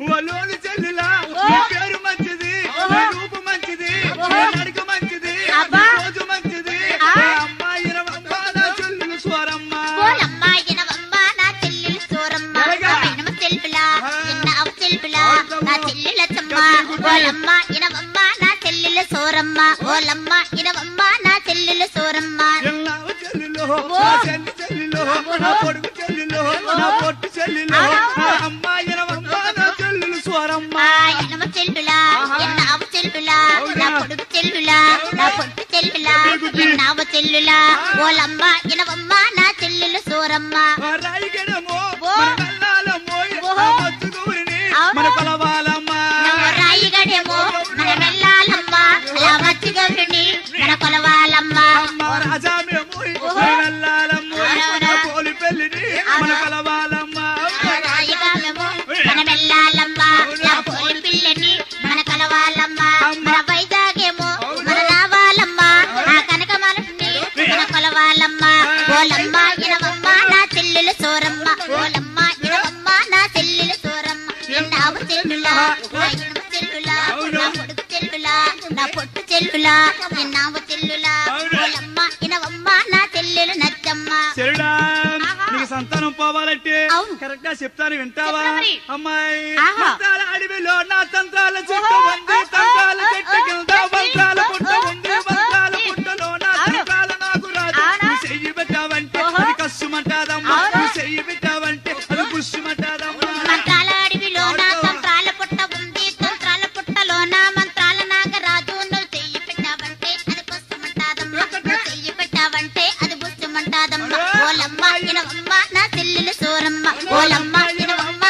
ఒలోని చెల్లిలా ఓ. నీ పేరు మంచిది ఓహో. నీ రూపు మంచిది ఓహో. నీ నడక మంచిది అబ్బా. నీ రోజు మంచిది ఆ. ఏ అమ్మాయి రవమ్మ నా చెల్లెలు స్వరమ్మ ఓలమ్మ ఇనవమ్మ నా చెల్లెలు సోరమ్మ ఎలాగా? ఇనమ చెల్పులా ఆ. ఇన్న అవ చెల్పులా అవునమ్మా. నా చెల్లెల చమ్మ గట్టి ఓలమ్మ ఇనవమ్మ నా చెల్లెలు సోరమ్మ ఓలమ్మ ఇనవమ్మ నా చెల్లెలు సోరమ్మ ఎల్లావ చెల్లిలో ఓ. నా చెల్లి చెల్లిలో నా పొడుగు చెల్లిలో నా పొట్టు చెల్లిలో అవునవును. నా అమ్మాయి రవమ్మ నా చెల్లెలు స్వరమ్మ ఆ ఇనమ చెల్పులా ఆహా. ఇన్న అవ చెల్పులా అవునా? నా పొడుగు చెల్లులా నా పొట్టు చెల్లులా గుడ్డి. ఇన్న అవ చెల్లులా ఆ. ఓలమ్మ ఇనవమ్మ నా చెల్లెలు సోరమ్మ ఆ రాయిగడమో ఓ. మన కల్లాలమ్మో ఓహో. ఆ మత్తు గౌరిని అవును. మన కొలవాలమ్మ నమ్మ రాయిగడేమో మన వెళ్ళాలమ్మ అలా మచ్చి గౌరిని మన కొలవాలమ్మ అమ్మ రాజామేమో ఓహో. మన వెళ్ళాలమ్మో అవునవునా. ఆ పోలి పెళ్లిని మన అవునా. కొలవాలమ్మ రాయిగామేమో మన వెళ్ళాలమ్మ ఆ పోలి పిల్లని మన కలవాలమ్మ మన వైజాగేమో మన రావాలమ్మ ఆ కనక మనసుని మన కొలవాలమ్మ ఓలమ్మ ఇనవమ్మ నా చెల్లెలు సోరమ్మ ఓలమ్మ ఇనవమ్మ నా చెల్లెలు సోరమ్మ ఎన్నావు చెల్లులా నా ఇనుము చెల్లులా నా పొడుగు చెల్లులా నా పొట్టు చెల్లులా ఎన్నావు చెల్లులా ఓలమ్మ ఇనవమ్మ నా చెల్లెలు నచ్చమ్మ చెరుడా ఆహా. నీకు సంతానం పోవాలంటే అవును. కరెక్ట్ గా చెప్తాను వింటావా చెప్తా మరి. అమ్మాయి ఆహా. మంత్రాల అడవిలో నా తంత్రాల చెట్టు ఓహో. ఉంది ఓహో. తంత్రాల చెట్టు కింద ఓహో. మంత్రాల పుట్ట ఉంది ఓహో. మంత్రాల పుట్టలో నా అవును. తంత్రాల నాకు రాదు అవునా? నువ్వు చెయ్యి పెట్టావంటే ఓహో. అది కష్టమంటాదమ్మా అవునా? నువ్వు చెయ్యి పెట్టావంటే అది పుష్యమంటాదమ్మా మంత్రాల అడవిలో నా తంత్రాల పుట్ట ఉంది తంత్రాల పుట్టలో నా మంత్రాల నాగరాజు నువ్వు చెయ్యి పెట్టావంటే అది పుస్తమంటాదమ్మా నువ్వు చెయ్యి పెట్టావంటే అది పుస్తమంటాదమ్మా ఓలమ్మ ఇనవమ్మ నా చెల్లెలు సోరమ్మ ఓలమ్మ ఇనవమ్మ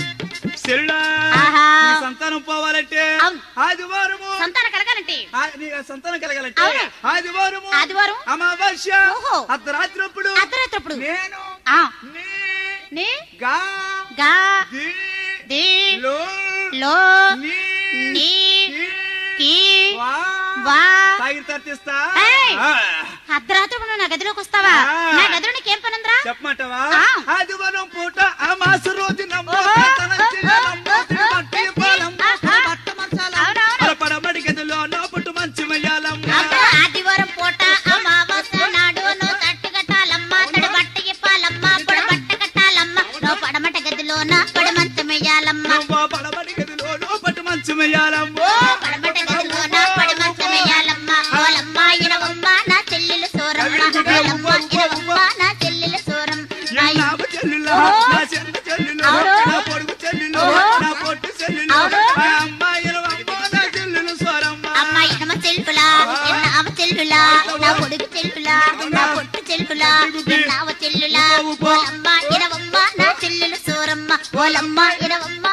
చెరుడా ఆహా. నీ సంతానం పోవాలంటే అవును. ఆదివారము సంతానం కలగాలంటే ఆ, నీ సంతానం కలగాలంటే అవును. ఆదివారము ఆదివారం. అమావాస్య ఓహో. అర్ధరాత్రప్పుడు అర్ధరాత్రప్పుడు నేను ఆ నీ నీ గా గా ది ది లో లో నీ నీ కి కి వా వా తాగిన తర్తిస్తా ఏయ్. ఆ, అర్ధరాత్రప్పుడు నా గదిలోకి వస్తావా ఆ. నా గదిలో నీకేం పనుందిరా చెప్పమంటావా ఆ. ఆదివారం పూట అమాస రోజు నమ్మో ఓహో. తనంచిన నమ్మో తిరుపతి పాలమ్మ ఆహా. బట్ట మంచాలమ్మ అవునవును. అల పడమడి గదిలో నోపట్టు మంచి మయ్యాలమ్మ అబ్బా, ఆదివారం పూట అమావాస్య నాడు నువ్వు తట్టు కట్టాలమ్మ తడి బట్ట ఇప్పాలమ్మ పొడ బట్ట కట్టాలమ్మ నువ్వు పడమట గదిలోన పడమంచం వేయాలమ్మ నువ్వు పడమడి గదిలో నోపట్టు మంచి మయ్యాలమ్మ ఓ పడమట గదిలోన పడమంచం వేయాలమ్మ ఓలమ్మ ఇనవమ్మ నా చెల్లెలు సోరమ్మ ఓలమ్మ ఇనవమ్మ నా చెల్లెలు సోరం నా ఇ- నావ చెల్లులో ఓహో. నా చెల్ల చెల్లులో అవును. నా పొడుగు చెల్లులో ఓహో. నా పొట్టు చెల్లులో అవును. మా అమ్మాయి అమ్మ నా చెల్లులు స్వరమ్మ అమ్మ ఇనమ చెల్పులా ఎన్నావ చెల్లులా నా పొడుగు చెల్పులా నా పొట్టు చెల్పులా ఎన్నావ చెల్లులా ఓలమ్మ ఇనవమ్మ నా చెల్లెలు సోరమ్మ ఓలమ్మ ఇనవమ్మ